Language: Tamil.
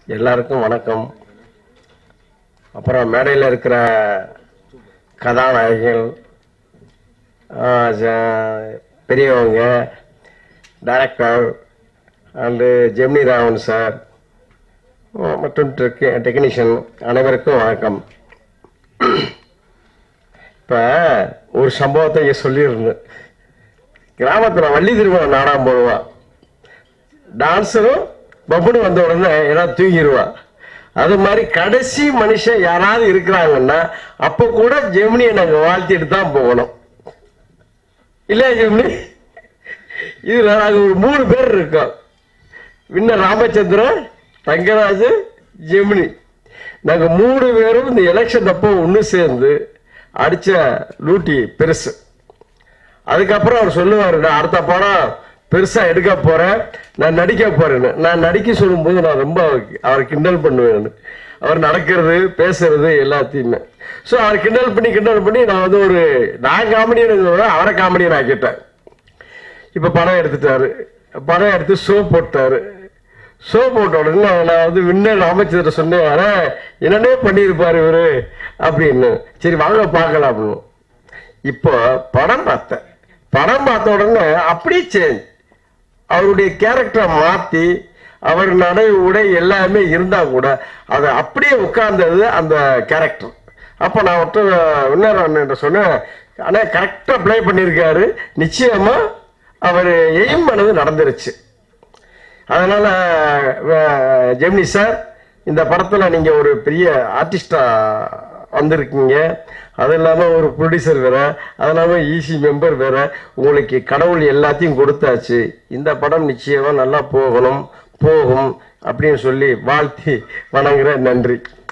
எல்லாருக்கும் வணக்கம் அப்புறம் மேடையில் இருக்கிற கதாநாயகிகள் ஆ, ஜ- பெரியவங்க director and Gemini Raavan sir ஆ, மற்றும் டெக்- டெக்னீஷியன் அனைவருக்கும் வணக்கம் இப்போ ஒரு சம்பவத்தை இங்கே சொல்லியிருந்தேன் கிராமத்தில் வள்ளி திருமணம் நாடகம் போடுவான் டான்ஸரும் பப்புனு வந்த உடனே எல்லாம் தூங்கிடுவா அது மாதிரி கடைசி மனுஷன் யாராவது இருக்கிறாங்கன்னா அப்ப கூட ஜெமினியை நாங்க வாழ்த்திட்டு தான் போகணும் இல்லையா ஜெமினி இதுல நாங்க ஒரு மூணு பேர் இருக்கோம் வின்ன ராமச்சந்திரன் தங்கராஜ் ஜெமினி நாங்க மூணு பேரும் இந்த எலெக்ஷன் அப்போ ஒன்று சேர்ந்து அடிச்ச லூட்டி பெருசு அதுக்கப்புறம் அவர் சொல்லுவாரு நான் அடுத்த படம் பெருசா எடுக்க போறேன் நான் நடிக்க போறேன்னு நான் நடிக்க சொல்லும்போது நான் ரொம்ப அவருக்கு- அவரை கிண்டல் பண்ணுவேன் அவர் நடக்கிறது பேசுறது எல்லாத்தையுமே ஸோ அவர் கிண்டல் பண்ணி கிண்டல் பண்ணி நான் வந்து ஒரு நான் காமெடியன் அவரை காமெடியன் ஆக்கிட்டேன் இப்ப படம் எடுத்துட்டாரு படம் எடுத்து ஷோ போட்டாரு ஷோ போட்ட உடனே நான் வந்து வின்னர் ராமச்சந்திர சொன்னேன் "அண்ணே, என்னன்னே பண்ணியிருப்பாரு இவரு அப்படின்னு சரி வாங்க பார்க்கலாம் அப்படின்னு இப்போ படம் பார்த்தேன் படம் பார்த்த உடனே அப்படியே சேஞ்ச் அவருடைய கேரக்டரை மாத்தி அவர் நடை உடை எல்லாமே இருந்தா கூட அது அப்படியே உட்கார்ந்தது அந்த கேரக்டர் அப்ப நான் ஒருத்தர் வின்னர் அண்ணன் சொன்னேன் ஆனா கரெக்டா ப்ளே பண்ணியிருக்காரு நிச்சயமா அவர் எய்ம் பண்ணது நடந்துருச்சு அதனால அஹ், ஜெமினி சார் இந்த படத்துல நீங்க ஒரு பெரிய ஆர்டிஸ்டா வந்திருக்கீங்க அது இல்லாம ஒரு ப்ரொடியூசர் வேற அது இல்லாம ஈசி மெம்பர் வேற உங்களுக்கு கடவுள் எல்லாத்தையும் கொடுத்தாச்சு இந்த படம் நிச்சயமா நல்லா போகணும் போகும் அப்படின்னு சொல்லி வாழ்த்தி வணங்குறேன் நன்றி